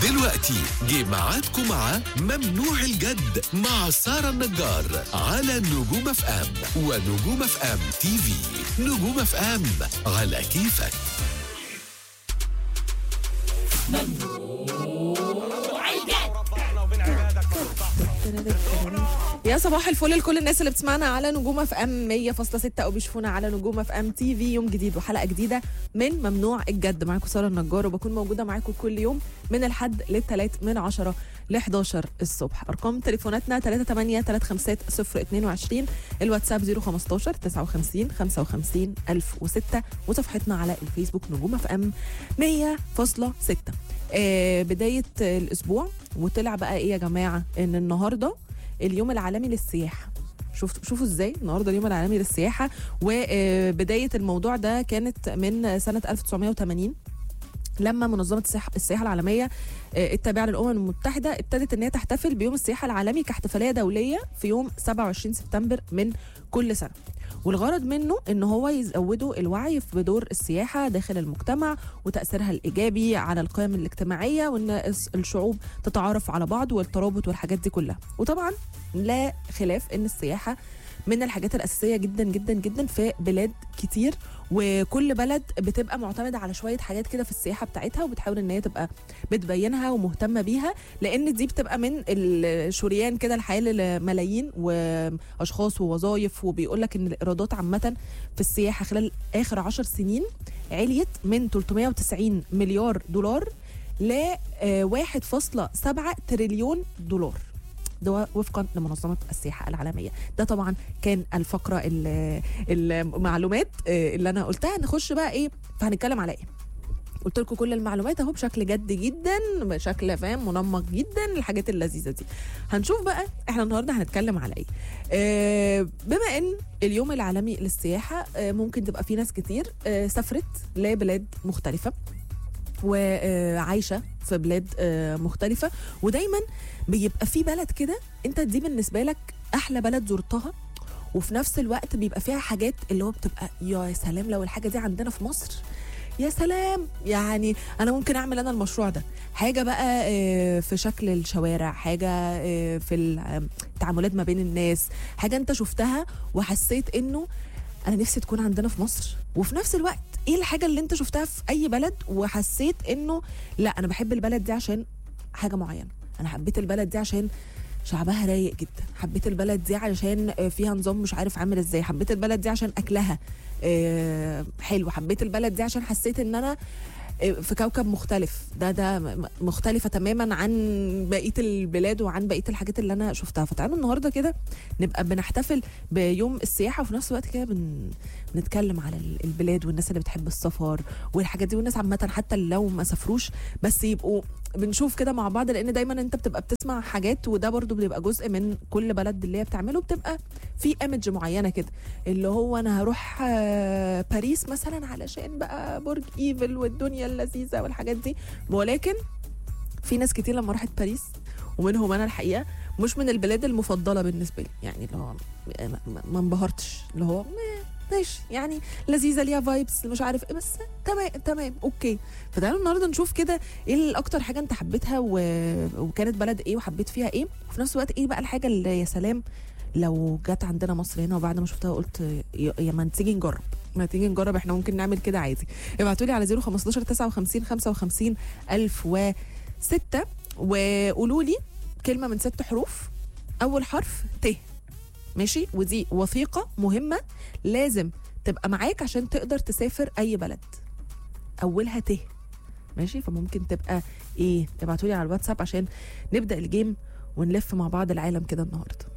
دلوقتي جه ميعادكم مع ممنوع الجد مع سارة النجار على نجوم اف ام ونجوم اف ام تي في نجوم اف ام على كيفك يا صباح الفل لكل الناس اللي بتسمعنا على نجوم اف ام 100.6 او بيشوفونا على نجوم اف ام تي في يوم جديد وحلقه جديده من ممنوع الجد معاكم ساره النجار وبكون موجوده معاكم كل يوم من الحد للثلاث من 10 ل 11 الصبح ارقام تليفوناتنا 38 350 022 الواتساب 015 59 55 1006 وصفحتنا على الفيسبوك نجوم اف ام 100.6 آه بدايه الاسبوع وطلع بقى ايه يا جماعه ان النهارده اليوم العالمي للسياحه شوف شوفوا ازاي النهارده اليوم العالمي للسياحه وبدايه الموضوع ده كانت من سنه 1980 لما منظمه السياحه السياحه العالميه آه، التابعه للامم المتحده ابتدت ان هي تحتفل بيوم السياحه العالمي كاحتفاليه دوليه في يوم 27 سبتمبر من كل سنه والغرض منه ان هو يزودوا الوعي في دور السياحه داخل المجتمع وتاثيرها الايجابي على القيم الاجتماعيه وان الس- الشعوب تتعرف على بعض والترابط والحاجات دي كلها وطبعا لا خلاف ان السياحه من الحاجات الاساسيه جدا جدا جدا في بلاد كتير وكل بلد بتبقى معتمده على شويه حاجات كده في السياحه بتاعتها وبتحاول ان هي تبقى بتبينها ومهتمه بيها لان دي بتبقى من الشريان كده الحياه لملايين واشخاص ووظائف وبيقول لك ان الايرادات عامه في السياحه خلال اخر عشر سنين عليت من 390 مليار دولار ل آه، 1.7 تريليون دولار ده وفقا لمنظمه السياحه العالميه ده طبعا كان الفقره ال- المعلومات آه، اللي انا قلتها نخش بقى ايه فهنتكلم على ايه قلت لكم كل المعلومات اهو بشكل جد جدا بشكل فاهم منمق جدا الحاجات اللذيذه دي هنشوف بقى احنا النهارده هنتكلم على ايه آه بما ان اليوم العالمي للسياحه آه ممكن تبقى في ناس كتير آه سافرت لبلاد مختلفه وعايشه في بلاد آه، مختلفه ودايما بيبقى في بلد كده انت دي بالنسبه لك احلى بلد زرتها وفي نفس الوقت بيبقى فيها حاجات اللي هو بتبقى يا سلام لو الحاجه دي عندنا في مصر يا سلام يعني انا ممكن اعمل انا المشروع ده حاجه بقى آه، في شكل الشوارع حاجه آه، في التعاملات ما بين الناس حاجه انت شفتها وحسيت انه انا نفسي تكون عندنا في مصر وفي نفس الوقت ايه الحاجه اللي انت شفتها في اي بلد وحسيت انه لا انا بحب البلد دي عشان حاجه معينه انا حبيت البلد دي عشان شعبها رايق جدا حبيت البلد دي عشان آه، فيها نظام مش عارف عامل ازاي حبيت البلد دي عشان اكلها آه، حلو حبيت البلد دي عشان حسيت ان انا آه، في كوكب مختلف ده ده م- م- مختلفة تماما عن بقية البلاد وعن بقية الحاجات اللي أنا شفتها فتعالوا النهاردة كده نبقى بنحتفل بيوم السياحة وفي نفس الوقت كده بن... بنتكلم على ال- البلاد والناس اللي بتحب السفر والحاجات دي والناس عامة حتى لو ما سافروش بس يبقوا بنشوف كده مع بعض لان دايما انت بتبقى بتسمع حاجات وده برضو بيبقى جزء من كل بلد اللي هي بتعمله بتبقى في ايمج معينه كده اللي هو انا هروح آه، باريس مثلا علشان بقى برج ايفل والدنيا اللذيذه والحاجات دي ولكن في ناس كتير لما راحت باريس ومنهم انا الحقيقه مش من البلاد المفضله بالنسبه لي يعني اللي هو ما- ما- ما انبهرتش اللي هو ما- ماشي يعني لذيذه ليها فايبس مش عارف ايه بس تمام تمام اوكي فتعالوا النهارده نشوف كده ايه ال- اكتر حاجه انت حبيتها و... وكانت بلد ايه وحبيت فيها ايه وفي نفس الوقت ايه بقى الحاجه اللي يا سلام لو جت عندنا مصر هنا وبعد ما شفتها قلت يا يا ما تيجي نجرب ما تيجي نجرب احنا ممكن نعمل كده عادي ابعتوا لي على 015 59 55 1006 وقولوا لي كلمه من ست حروف اول حرف ت ماشي ودي وثيقه مهمه لازم تبقى معاك عشان تقدر تسافر اي بلد اولها ت ماشي فممكن تبقى ايه ابعتوا لي على الواتساب عشان نبدا الجيم ونلف مع بعض العالم كده النهارده